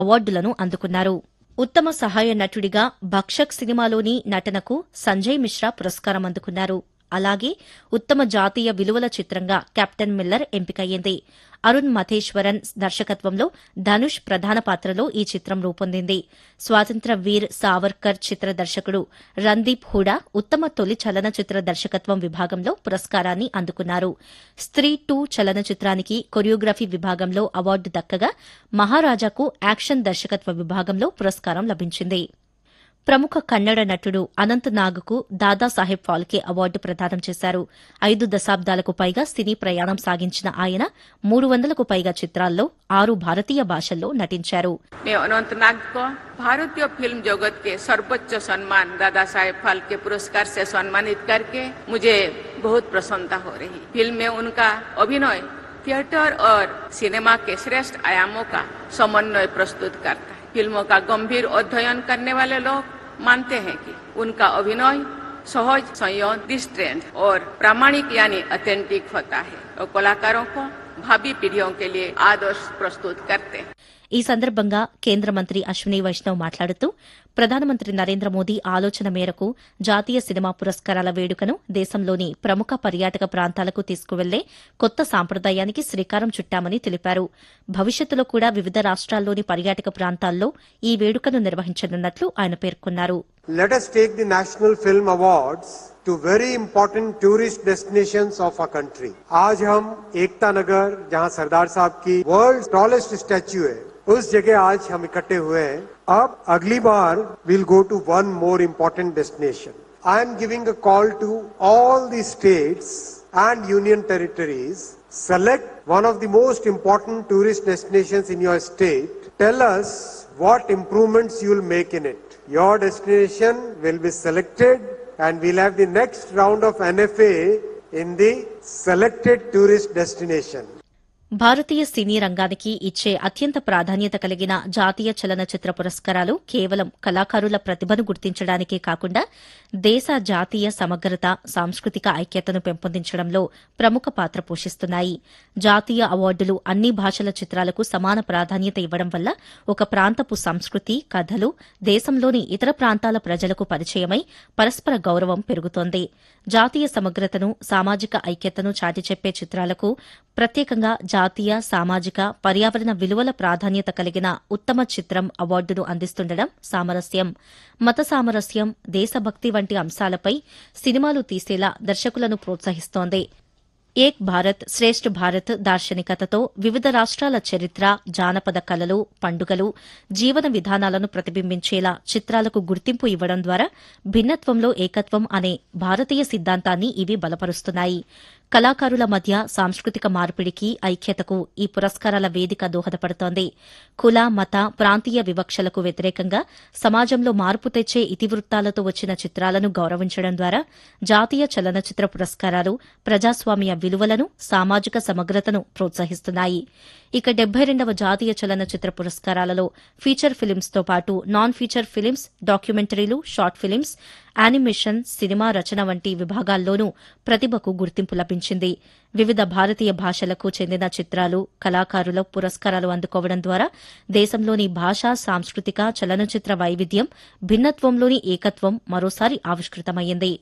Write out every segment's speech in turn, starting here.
అవార్డులను అందుకున్నారు ఉత్తమ సహాయ నటుడిగా భక్షక్ సినిమాలోని నటనకు సంజయ్ మిశ్రా పురస్కారం అందుకున్నారు అలాగే ఉత్తమ జాతీయ విలువల చిత్రంగా కెప్టెన్ మిల్లర్ ఎంపికయ్యింది అరుణ్ మథేశ్వరన్ దర్శకత్వంలో ధనుష్ ప్రధాన పాత్రలో ఈ చిత్రం రూపొందింది స్వాతంత్ర వీర్ సావర్కర్ చిత్ర దర్శకుడు రణ్దీప్ హూడా ఉత్తమ తొలి చలనచిత్ర దర్శకత్వం విభాగంలో పురస్కారాన్ని అందుకున్నారు స్త్రీ టూ చలనచిత్రానికి కొరియోగ్రఫీ విభాగంలో అవార్డు దక్కగా మహారాజాకు యాక్షన్ దర్శకత్వ విభాగంలో పురస్కారం లభించింది ప్రముఖ కన్నడ నటుడు అనంత్ నాగ్కు దాదాసాహెబ్ ఫాల్కే అవార్డు ప్రదానం చేశారు ఐదు దశాబ్దాలకు పైగా సినీ ప్రయాణం సాగించిన ఆయన మూడు వందలకు పైగా చిత్రాల్లో ఆరు భారతీయ భాషల్లో నటించారు मैं अनंत नाग को भारतीय फिल्म जगत के सर्वोच्च सम्मान दादा साहेब फाल्के पुरस्कार से सम्मानित करके मुझे बहुत प्रसन्नता हो रही फिल्म में उनका अभिनय थिएटर और सिनेमा के श्रेष्ठ आयामों का समन्वय प्रस्तुत करता है फिल्मों का गंभीर अध्ययन करने वाले लोग मानते हैं कि उनका अभिनय सहज संयम डिस्ट्रेंड और प्रामाणिक यानी ऑथेंटिक होता है और कलाकारों को भावी पीढ़ियों के लिए आदर्श प्रस्तुत करते हैं ఈ సందర్భంగా కేంద్ర మంత్రి అశ్విని వైష్ణవ్ మాట్లాడుతూ ప్రధానమంత్రి నరేంద్ర మోదీ ఆలోచన మేరకు జాతీయ సినిమా పురస్కారాల వేడుకను దేశంలోని ప్రముఖ పర్యాటక ప్రాంతాలకు తీసుకువెళ్లే కొత్త సాంప్రదాయానికి శ్రీకారం చుట్టామని తెలిపారు భవిష్యత్తులో కూడా వివిధ రాష్ట్రాల్లోని పర్యాటక ప్రాంతాల్లో ఈ వేడుకను నిర్వహించనున్నట్లు ఆయన పేర్కొన్నారు Let us take the National Film Awards to very important tourist destinations of our country. आज हम एकता नगर जहां सरदार साहब की वर्ल्ड टॉलेस्ट स्टैच्यू है उस जगह आज हम इकट्ठे हुए हैं अब अगली बार will go to one more important destination I am giving a call to all the states and union territories select one of the most important tourist destinations in your state tell us what improvements you will make in it your destination will be selected and we'll have the next round of nfa in the selected tourist destination భారతీయ సినీ రంగానికి ఇచ్చే అత్యంత ప్రాధాన్యత కలిగిన జాతీయ చలనచిత్ర పురస్కారాలు కేవలం కళాకారుల ప్రతిభను గుర్తించడానికే కాకుండా దేశ జాతీయ సమగ్రత సాంస్కృతిక ఐక్యతను పెంపొందించడంలో ప్రముఖ పాత్ర పోషిస్తున్నాయి జాతీయ అవార్డులు అన్ని భాషల చిత్రాలకు సమాన ప్రాధాన్యత ఇవ్వడం వల్ల ఒక ప్రాంతపు సంస్కృతి కథలు దేశంలోని ఇతర ప్రాంతాల ప్రజలకు పరిచయమై పరస్పర గౌరవం పెరుగుతోంది జాతీయ సమగ్రతను సామాజిక ఐక్యతను చాటి చెప్పే చిత్రాలకు ప్రత్యేకంగా జాతీయ సామాజిక పర్యావరణ విలువల ప్రాధాన్యత కలిగిన ఉత్తమ చిత్రం అవార్డును అందిస్తుండడం సామరస్యం మత సామరస్యం దేశభక్తి వంటి అంశాలపై సినిమాలు తీసేలా దర్శకులను ప్రోత్సహిస్తోంది ఏక్ భారత్ శ్రేష్ఠ భారత్ దార్శనికతతో వివిధ రాష్ట్రాల చరిత్ర జానపద కళలు పండుగలు జీవన విధానాలను ప్రతిబింబించేలా చిత్రాలకు గుర్తింపు ఇవ్వడం ద్వారా భిన్నత్వంలో ఏకత్వం అనే భారతీయ సిద్ధాంతాన్ని ఇవి బలపరుస్తున్నాయి కళాకారుల మధ్య సాంస్కృతిక మార్పిడికి ఐక్యతకు ఈ పురస్కారాల వేదిక దోహదపడుతోంది కుల మత ప్రాంతీయ వివక్షలకు వ్యతిరేకంగా సమాజంలో మార్పు తెచ్చే ఇతివృత్తాలతో వచ్చిన చిత్రాలను గౌరవించడం ద్వారా జాతీయ చలనచిత్ర పురస్కారాలు ప్రజాస్వామ్య విలువలను సామాజిక సమగ్రతను ప్రోత్సహిస్తున్నాయి ఇక డెబ్బై రెండవ జాతీయ చలనచిత్ర పురస్కారాలలో ఫీచర్ ఫిలిమ్స్తో పాటు non feature films documentaries short films animation సినిమా రచన వంటి విభాగాల్లోనూ ప్రతిభకు గుర్తింపు లభించింది వివిధ భారతీయ భాషలకు చెందిన చిత్రాలు కళాకారుల పురస్కారాలు అందుకోవడం ద్వారా దేశంలోని భాషా సాంస్కృతిక చలనచిత్ర వైవిధ్యం భిన్నత్వంలోని ఏకత్వం మరోసారి ఆవిష్కృతమైంది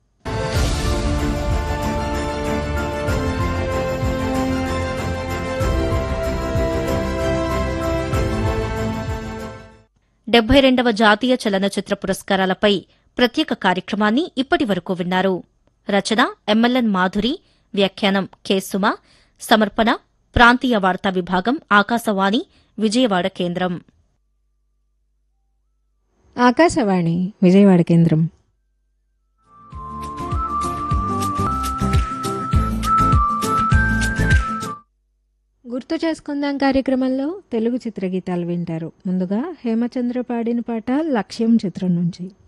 డెబ్బై రెండవ జాతీయ చలనచిత్ర పురస్కారాలపై ప్రత్యేక కార్యక్రమాన్ని ఇప్పటి వరకు విన్నారు రచన ఎంఎల్ఎన్ మాధురి వ్యాఖ్యానం కె సుమ సమర్పణ ప్రాంతీయ వార్తా విభాగం ఆకాశవాణి విజయవాడ కేంద్రం ఆకాశవాణి విజయవాడ కేంద్రం గుర్తు చేసుకుందాం కార్యక్రమంలో తెలుగు చిత్రగీతాలు వింటారు ముందుగా హేమచంద్ర పాడిన పాట లక్ష్యం చిత్రం నుంచి